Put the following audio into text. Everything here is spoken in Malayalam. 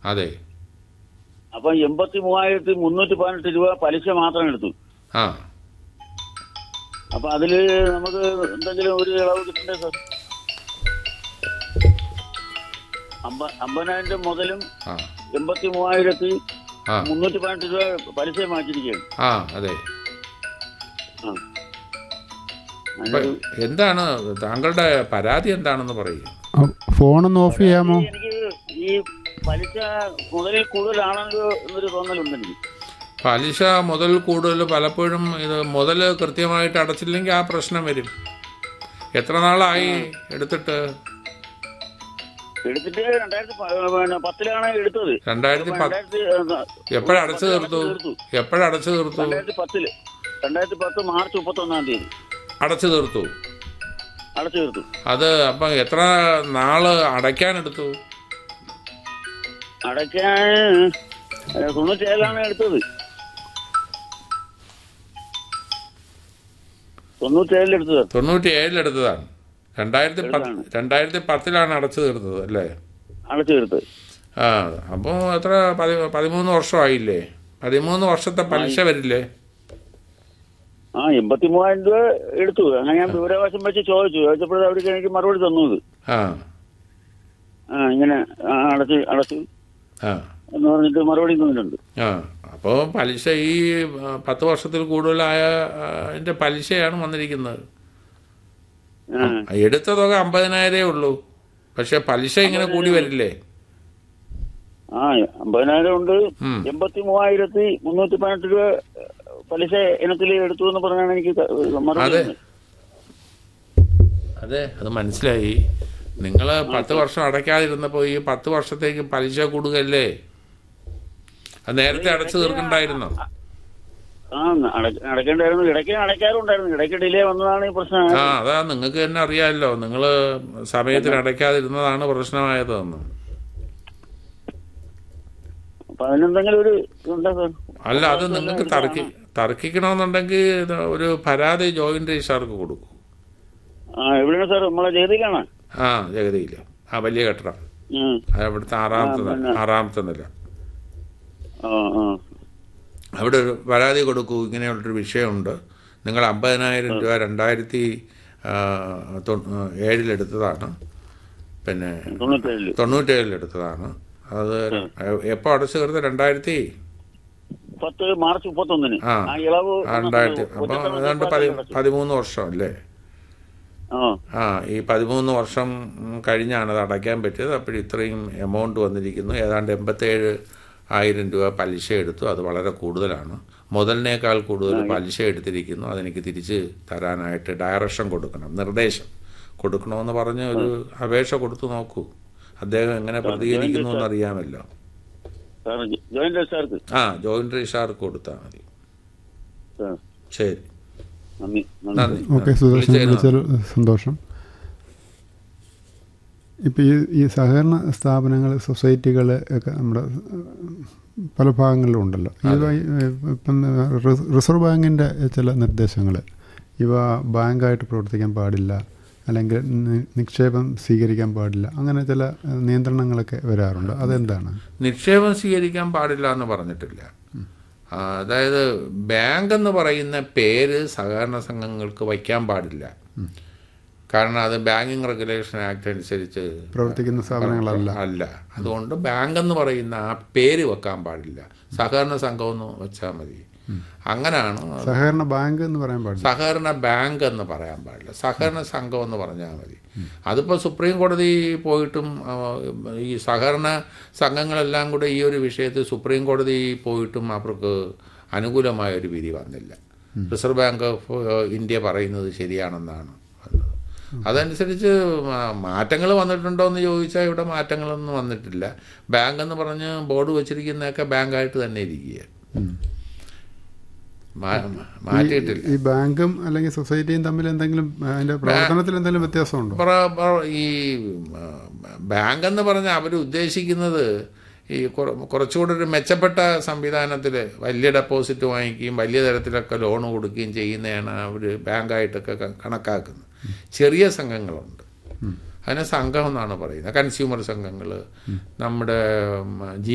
അതെ അപ്പൊ എൺപത്തി മൂവായിരത്തി മുന്നൂറ്റി പതിനെട്ട് രൂപ പലിശ മാത്രം എടുത്തു ആ അപ്പൊ അതില് നമുക്ക് എന്തെങ്കിലും ഒരു ഇളവ് കിട്ടണ്ടേ സാർ അമ്പ- അമ്പതിനായിരം മുതലും ആ എൺപത്തി മൂവായിരത്തി ആ മുന്നൂറ്റി പതിനെട്ട് രൂപ പലിശ മാറ്റിയിരിക്കുകയാണ് ആ അതെ ആ. അപ്പൊ അതിനൊരു എന്താണ് താങ്കളുടെ പരാതി എന്താണെന്ന് പറയും ആ, ഫോണൊന്ന് ഓഫ് ചെയ്യാമോ എനിക്ക് ഈ പലിശ മുതലിൽ കൂടുതലാണല്ലോ എന്നൊരു തോന്നലുണ്ട് എനിക്ക് പലിശ മുതൽ കൂടുതൽ പലപ്പോഴും ഇത് മുതൽ കൃത്യമായിട്ട് അടച്ചില്ലെങ്കിൽ ആ പ്രശ്നം വരും എത്ര നാളായി എടുത്തിട്ട് എടുത്തിട്ട് രണ്ടായിരത്തി പ- പിന്നെ പത്തിലാണ് എടുത്തത് രണ്ടായിരത്തി പത്ത് രണ്ടായിരത്തി എപ്പോഴടച്ചു തീർത്തു തീർത്തു എപ്പോഴടച്ചു തീർത്തു രണ്ടായിരത്തി പത്തില് രണ്ടായിരത്തി പത്ത് മാർച്ച് മുപ്പത്തി ഒന്നാം തീയതി അടച്ചു തീർത്തു അടച്ചു തീർത്തു അത് അപ്പം എത്ര നാള് അടയ്ക്കാനെടുത്തു അടയ്ക്കാൻ ഏഹ്, തൊണ്ണൂറ്റേഴിലാണ് എടുത്തത് തൊണ്ണൂറ്റേഴിൽ എടുത്തത് തൊണ്ണൂറ്റി ഏഴിലെടുത്തതാണ് രണ്ടായിരത്തി പത്ത് എടുത്തതാണ്. രണ്ടായിരത്തി പത്തിലാണ് അടച്ചു തീർത്തത് അല്ലേ അടച്ചു തീർത്തത് ആ അപ്പോൾ എത്ര പതി പതിമൂന്ന് വർഷമായില്ലേ പതിമൂന്ന് വർഷത്തെ പലിശ വരില്ലേ ആ എൺപത്തി മൂവായിരം രൂപ എടുത്തു അങ്ങനെ ഞാൻ വിവരാവകാശം വെച്ച് ചോദിച്ചു ചോദിച്ചപ്പോഴേ അവർക്ക് എനിക്ക് മറുപടി തന്നു ഇത് ആ ആ ഇങ്ങനെ ആ, അടച്ച് അടച്ചു ആ എന്ന് പറഞ്ഞിട്ട് മറുപടി തന്നിട്ടുണ്ട് ആ അപ്പോൾ പലിശ ഈ ആ, പത്ത് വർഷത്തിൽ കൂടുതലായ ആ, അതിന്റെ പലിശയാണ് വന്നിരിക്കുന്നത് ആ എടുത്ത തുക അമ്പതിനായിരേ ഉള്ളൂ പക്ഷെ പലിശ ഇങ്ങനെ കൂടി വരില്ലേ ആ അമ്പതിനായിരം ഉണ്ട് ഉം. എൺപത്തി മൂവായിരത്തി മുന്നൂറ്റി പതിനെട്ട് രൂപ പലിശ ഇനത്തിൽ എടുത്തു എന്ന് പറഞ്ഞാണ് എനിക്ക് ത- മറുപടി അതെ തന്നത്. അതെ അത് മനസ്സിലായി നിങ്ങൾ പത്ത് വർഷം അടയ്ക്കാതിരുന്നപ്പോൾ ഈ പത്ത് വർഷത്തേക്ക് പലിശ കൂടുകയല്ലേ അത് നേരത്തെ അടച്ചു തീർക്കണ്ടായിരുന്നോ ആ അട- അടയ്ക്കേണ്ടായിരുന്നു ഇടയ്ക്ക് അടയ്ക്കാറുണ്ടായിരുന്നു ഇടയ്ക്ക് ഡിലേ വന്നതാണ് ഈ പ്രശ്നം ആ അതാ നിങ്ങൾക്ക് തന്നെ അറിയാമല്ലോ നിങ്ങൾ സമയത്തിന് അടയ്ക്കാതിരുന്നതാണ് പ്രശ്നമായതെന്ന് അപ്പൊ അതിനെന്തെങ്കിലും ഒരു ഇതുണ്ടോ സാർ അല്ല അത് നിങ്ങൾക്ക് തർക്കി തർക്കിക്കണമെന്നുണ്ടെങ്കിൽ ഇത് ഒരു പരാതി ജോയിന്റ് രജിസ്ട്രാർക്ക് കൊടുക്കും ആ എവിടെയാണ് സാർ നമ്മളെ ജഗതിയിലാണ് ആ ജഗതിയിൽ ആ വലിയ കെട്ടിടം ഉം. അത് അവിടുത്തെ ആറാമത്തെ നില പിന്നെ- ആറാമത്തെ നില ആ ആ അവിടെ ഒരു പരാതി കൊടുക്കൂ ഇങ്ങനെയുള്ളൊരു വിഷയമുണ്ട് നിങ്ങൾ അമ്പതിനായിരം രൂപ രണ്ടായിരത്തി ആ, തൊ- ഏഴിലെടുത്തതാണ് പിന്നെ തൊണ്ണൂറ്റേഴില് തൊണ്ണൂറ്റേഴിലെടുത്തതാണ് അത് എപ്പോൾ അടച്ചു തീർത്ത് രണ്ടായിരത്തി പത്ത് മാർച്ച് മുപ്പത്തൊന്നിന് ആ. ആ ഇളവ് രണ്ടായിരത്തി അപ്പം ഒറ്റത്തവണ ഏതാണ്ട് പതി അടച്ചു. പതിമൂന്ന് വർഷം അല്ലേ ആ ആ ഈ പതിമൂന്ന് വർഷം കഴിഞ്ഞാണ് അത് അടയ്ക്കാൻ പറ്റിയത് അപ്പോൾ ഇത്രയും എമൗണ്ട് വന്നിരിക്കുന്നു ഏതാണ്ട് എൺപത്തേഴ് ആയിരം രൂപ പലിശ എടുത്തു അത് വളരെ കൂടുതലാണ് മുതലിനേക്കാൾ കൂടുതൽ പലിശ എടുത്തിരിക്കുന്നു അതെനിക്ക് തിരിച്ച് തരാനായിട്ട് ഡയറക്ഷൻ കൊടുക്കണം നിർദ്ദേശം കൊടുക്കണമെന്ന് പറഞ്ഞ് ഒരു അപേക്ഷ കൊടുത്തു നോക്കൂ അദ്ദേഹം എങ്ങനെ പ്രതികരിക്കുന്നു എന്നറിയാമല്ലോ സാർ ജോയിന്റ് രജിസ്ട്രാർക്ക് ആ ജോയിന്റ് രജിസ്ട്രാർക്ക് കൊടുത്താൽ മതി സാർ ശരി നന്ദി നന്ദി നന്ദി ഓക്കെ സുദർശൻ വിളിച്ചതിന് വിളിച്ചതിൽ സന്തോഷം ഇപ്പം ഈ ഈ സഹകരണ സ്ഥാപനങ്ങൾ സൊസൈറ്റികൾ ഒക്കെ നമ്മുടെ ഏഹ്, പല ഭാഗങ്ങളിലും ഉണ്ടല്ലോ ഇവ ഏഹ്, ഇപ്പം റി- റിസർവ് ബാങ്കിൻ്റെ ചില നിർദ്ദേശങ്ങൾ ഇവ ബാങ്കായിട്ട് പ്രവർത്തിക്കാൻ പാടില്ല അല്ലെങ്കിൽ നി- നിക്ഷേപം സ്വീകരിക്കാൻ പാടില്ല അങ്ങനെ ചില ഏഹ്, നിയന്ത്രണങ്ങളൊക്കെ വരാറുണ്ട് അതെന്താണ് നിക്ഷേപം സ്വീകരിക്കാൻ പാടില്ല എന്ന് പറഞ്ഞിട്ടില്ല ആ, അതായത് ബാങ്ക് എന്ന് പറയുന്ന പേര് സഹകരണ സംഘങ്ങൾക്ക് വയ്ക്കാൻ പാടില്ല കാരണം അത് ബാങ്കിങ് റെഗുലേഷൻ ആക്ട് അനുസരിച്ച് പ്രവർത്തിക്കുന്ന സ്ഥാപനങ്ങളല്ല അല്ല അതുകൊണ്ട് ബാങ്ക് എന്ന് പറയുന്ന ആ പേര് വെക്കാൻ പാടില്ല സഹകരണ സംഘം എന്ന് വെച്ചാൽ മതി അങ്ങനെയാണ് സഹകരണ ബാങ്ക് എന്ന് പറയാൻ പാടില്ല സഹകരണ ബാങ്ക് എന്ന് പറയാൻ പാടില്ല സഹകരണ സംഘം എന്ന് പറഞ്ഞാൽ മതി അതിപ്പോൾ സുപ്രീം കോടതി പോയിട്ടും ആ, ഈ സഹകരണ സംഘങ്ങളെല്ലാം കൂടെ ഈ ഒരു വിഷയത്തിൽ സുപ്രീം കോടതി പോയിട്ടും അവർക്ക് അനുകൂലമായ ഒരു വിധി വന്നില്ല റിസർവ് ബാങ്ക് ഓഫ് ഇന്ത്യ പറയുന്നത് ശരിയാണെന്നാണ് പറഞ്ഞത്. അതനുസരിച്ച് മാറ്റങ്ങൾ വന്നിട്ടുണ്ടോ എന്ന് ചോദിച്ചാൽ ഇവിടെ മാറ്റങ്ങളൊന്നും വന്നിട്ടില്ല ബാങ്ക് എന്ന് പറഞ്ഞ് ബോർഡ് വെച്ചിരിക്കുന്നതൊക്കെ ബാങ്കായിട്ട് തന്നെ ഇരിക്കുക മാ- മാറ്റിയിട്ടില്ല ഈ ബാങ്കും അല്ലെങ്കിൽ സൊസൈറ്റിയും തമ്മിൽ എന്തെങ്കിലും അതിന്റെ പ്രവർത്തനത്തിൽ എന്തെങ്കിലും വ്യത്യാസമുണ്ടോ പറ- പറ- ഈ ആ, ബാങ്ക് എന്ന് പറഞ്ഞാൽ അവർ ഉദ്ദേശിക്കുന്നത് ഈ കുറ- കുറച്ചുകൂടെ ഒരു മെച്ചപ്പെട്ട സംവിധാനത്തിൽ വലിയ ഡെപ്പോസിറ്റ് വാങ്ങിക്കുകയും വലിയ തരത്തിലൊക്കെ ലോൺ കൊടുക്കുകയും ചെയ്യുന്നതാണ് അവർ ബാങ്കായിട്ടൊക്കെ ക- കണക്കാക്കുന്നത് ചെറിയ സംഘങ്ങളുണ്ട് അതിനെ സംഘം എന്നാണ് പറയുന്നത് കൺസ്യൂമർ സംഘങ്ങൾ നമ്മുടെ ഉം, ജി